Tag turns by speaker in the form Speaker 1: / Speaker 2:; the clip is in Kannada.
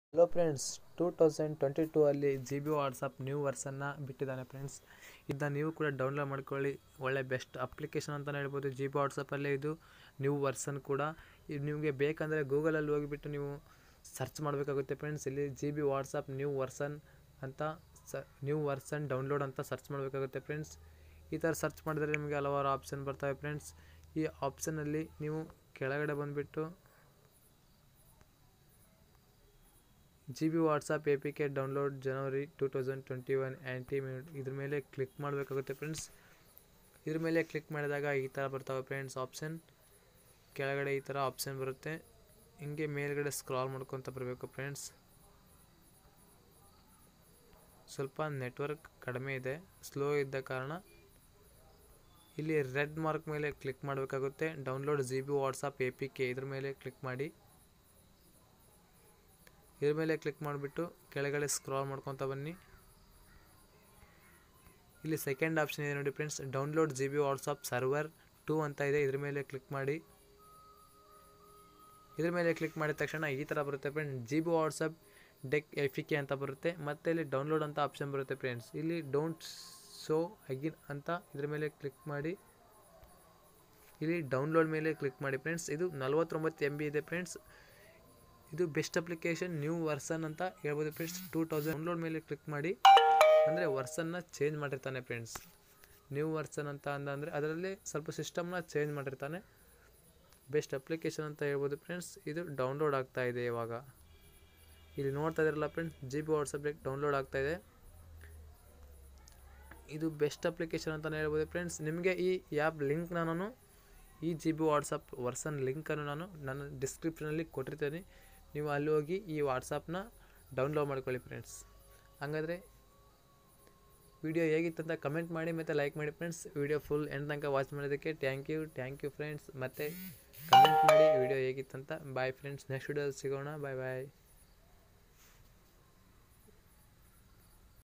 Speaker 1: hello friends two thousand twenty two ಅಲ್ಲಿ ಜಿ ಬಿ ವಾಟ್ಸಪ್ ನ್ಯೂ ವರ್ಷನ್ನ ಬಿಟ್ಟಿದ್ದಾನೆ ಫ್ರೆಂಡ್ಸ್ ಇದನ್ನ ನೀವು ಕೂಡ ಡೌನ್ಲೋಡ್ ಮಾಡ್ಕೊಳ್ಳಿ ಒಳ್ಳೆ ಬೆಸ್ಟ್ ಅಪ್ಲಿಕೇಶನ್ ಅಂತಲೇ ಹೇಳ್ಬೋದು ಜಿ ಬಿ ವಾಟ್ಸಪ್ಪಲ್ಲೇ ಇದು ನ್ಯೂ ವರ್ಷನ್ ಕೂಡ ಇದು ನಿಮಗೆ ಬೇಕಂದರೆ ಗೂಗಲಲ್ಲಿ ಹೋಗಿಬಿಟ್ಟು ನೀವು ಸರ್ಚ್ ಮಾಡಬೇಕಾಗುತ್ತೆ ಫ್ರೆಂಡ್ಸ್ ಇಲ್ಲಿ G B WhatsApp new version ಅಂತ ಸ ನ್ಯೂ ವರ್ಷನ್ ಡೌನ್ಲೋಡ್ ಅಂತ ಸರ್ಚ್ ಮಾಡಬೇಕಾಗುತ್ತೆ ಫ್ರೆಂಡ್ಸ್ ಈ ಥರ ಸರ್ಚ್ ಮಾಡಿದ್ರೆ ನಿಮಗೆ ಹಲವಾರು ಆಪ್ಷನ್ ಬರ್ತವೆ ಫ್ರೆಂಡ್ಸ್ ಈ ಆಪ್ಷನಲ್ಲಿ ನೀವು ಕೆಳಗಡೆ ಬಂದುಬಿಟ್ಟು G B WhatsApp A P K download January two thousand twenty one ಆ್ಯಂಟಿ ಇದ್ರ ಮೇಲೆ ಕ್ಲಿಕ್ ಮಾಡಬೇಕಾಗುತ್ತೆ ಫ್ರೆಂಡ್ಸ್ ಇದ್ರ ಮೇಲೆ ಕ್ಲಿಕ್ ಮಾಡಿದಾಗ ಈ ಥರ ಬರ್ತಾವೆ ಫ್ರೆಂಡ್ಸ್ ಆಪ್ಷನ್ ಕೆಳಗಡೆ ಈ ಥರ ಆಪ್ಷನ್ ಬರುತ್ತೆ ಹಿಂಗೆ ಮೇಲ್ಗಡೆ ಸ್ಕ್ರಾಲ್ ಮಾಡ್ಕೊತ ಬರಬೇಕು ಫ್ರೆಂಡ್ಸ್ ಸ್ವಲ್ಪ ನೆಟ್ವರ್ಕ್ ಕಡಿಮೆ ಇದೆ ಸ್ಲೋ ಇದ್ದ ಕಾರಣ ಇಲ್ಲಿ ರೆಡ್ ಮಾರ್ಕ್ ಮೇಲೆ ಕ್ಲಿಕ್ ಮಾಡಬೇಕಾಗುತ್ತೆ download G B WhatsApp A P K ಇದ್ರ ಮೇಲೆ ಕ್ಲಿಕ್ ಮಾಡಿ ಇದ್ರ ಮೇಲೆ ಕ್ಲಿಕ್ ಮಾಡಿಬಿಟ್ಟು ಕೆಳಗಡೆ ಸ್ಕ್ರಾಲ್ ಮಾಡ್ಕೊತ ಬನ್ನಿ ಇಲ್ಲಿ ಸೆಕೆಂಡ್ ಆಪ್ಷನ್ ಇದೆ ನೋಡಿ friends download G B WhatsApp server two ಅಂತ ಇದೆ ಇದ್ರ ಮೇಲೆ ಕ್ಲಿಕ್ ಮಾಡಿ ಇದ್ರ ಮೇಲೆ ಕ್ಲಿಕ್ ಮಾಡಿದ ತಕ್ಷಣ ಈ ಥರ ಬರುತ್ತೆ ಫ್ರೆಂಡ್ ಜಿ ಬಿ ವಾಟ್ಸಪ್ ಡೆಕ್ ಎಫಿ ಕೆ ಅಂತ ಬರುತ್ತೆ ಮತ್ತೆ ಇಲ್ಲಿ ಡೌನ್ಲೋಡ್ ಅಂತ ಆಪ್ಷನ್ ಬರುತ್ತೆ ಫ್ರೆಂಡ್ಸ್ ಇಲ್ಲಿ ಡೋಂಟ್ ಶೋ ಅಗಿನ್ ಅಂತ ಇದ್ರ ಮೇಲೆ ಕ್ಲಿಕ್ ಮಾಡಿ ಇಲ್ಲಿ ಡೌನ್ಲೋಡ್ ಮೇಲೆ ಕ್ಲಿಕ್ ಮಾಡಿ ಫ್ರೆಂಡ್ಸ್ ಇದು ನಲ್ವತ್ತೊಂಬತ್ತು ಎಮ್ ಬಿ ಇದೆ ಫ್ರೆಂಡ್ಸ್ ಇದು ಬೆಸ್ಟ್ ಅಪ್ಲಿಕೇಶನ್ ನ್ಯೂ ವರ್ಷನ್ ಅಂತ ಹೇಳ್ಬೋದು ಫ್ರೆಂಡ್ಸ್ ಟೂ ತೌಸಂಡ್ ಡೌನ್ಲೋಡ್ ಮೇಲೆ ಕ್ಲಿಕ್ ಮಾಡಿ ಅಂದರೆ ವರ್ಷನ್ನ ಚೇಂಜ್ ಮಾಡಿರ್ತಾನೆ ಫ್ರೆಂಡ್ಸ್ ನ್ಯೂ ವರ್ಷನ್ ಅಂತ ಅಂದಂದರೆ ಅದರಲ್ಲಿ ಸ್ವಲ್ಪ ಸಿಸ್ಟಮ್ನ ಚೇಂಜ್ ಮಾಡಿರ್ತಾನೆ ಬೆಸ್ಟ್ ಅಪ್ಲಿಕೇಶನ್ ಅಂತ ಹೇಳ್ಬೋದು ಫ್ರೆಂಡ್ಸ್ ಇದು ಡೌನ್ಲೋಡ್ ಆಗ್ತಾ ಇದೆ ಇವಾಗ ಇಲ್ಲಿ ನೋಡ್ತಾ ಇದ್ದೀರಲ್ಲ friends G B WhatsApp download ಆಗ್ತಾ ಇದೆ ಇದು ಬೆಸ್ಟ್ ಅಪ್ಲಿಕೇಶನ್ ಅಂತಲೇ ಹೇಳ್ಬೋದು ಫ್ರೆಂಡ್ಸ್ ನಿಮಗೆ ಈ ಆ್ಯಪ್ ಲಿಂಕ್ನ ನಾನು ಈ ಜಿ ಬಿ ವಾಟ್ಸಪ್ ವರ್ಷನ್ ಲಿಂಕನ್ನು ನಾನು ನನ್ನ ಡಿಸ್ಕ್ರಿಪ್ಷನಲ್ಲಿ ಕೊಟ್ಟಿರ್ತೇನೆ ನೀವು ಅಲ್ಲಿ ಹೋಗಿ ಈ ವಾಟ್ಸಪ್ನ ಡೌನ್ಲೋಡ್ ಮಾಡ್ಕೊಳ್ಳಿ ಫ್ರೆಂಡ್ಸ್ ಹಾಗಾದರೆ ವಿಡಿಯೋ ಹೇಗಿತ್ತಂತ ಕಮೆಂಟ್ ಮಾಡಿ ಮತ್ತು ಲೈಕ್ ಮಾಡಿ ಫ್ರೆಂಡ್ಸ್ ವಿಡಿಯೋ ಫುಲ್ ಎಂಡ್ ತನಕ ವಾಚ್ ಮಾಡೋದಕ್ಕೆ thank you thank you friends ಮತ್ತು ಕಮೆಂಟ್ ಮಾಡಿ ವಿಡಿಯೋ ಹೇಗಿತ್ತಂತ ಬಾಯ್ ಫ್ರೆಂಡ್ಸ್ ನೆಕ್ಸ್ಟ್ ವಿಡಿಯೋದಲ್ಲಿ ಸಿಗೋಣ ಬಾಯ್ ಬಾಯ್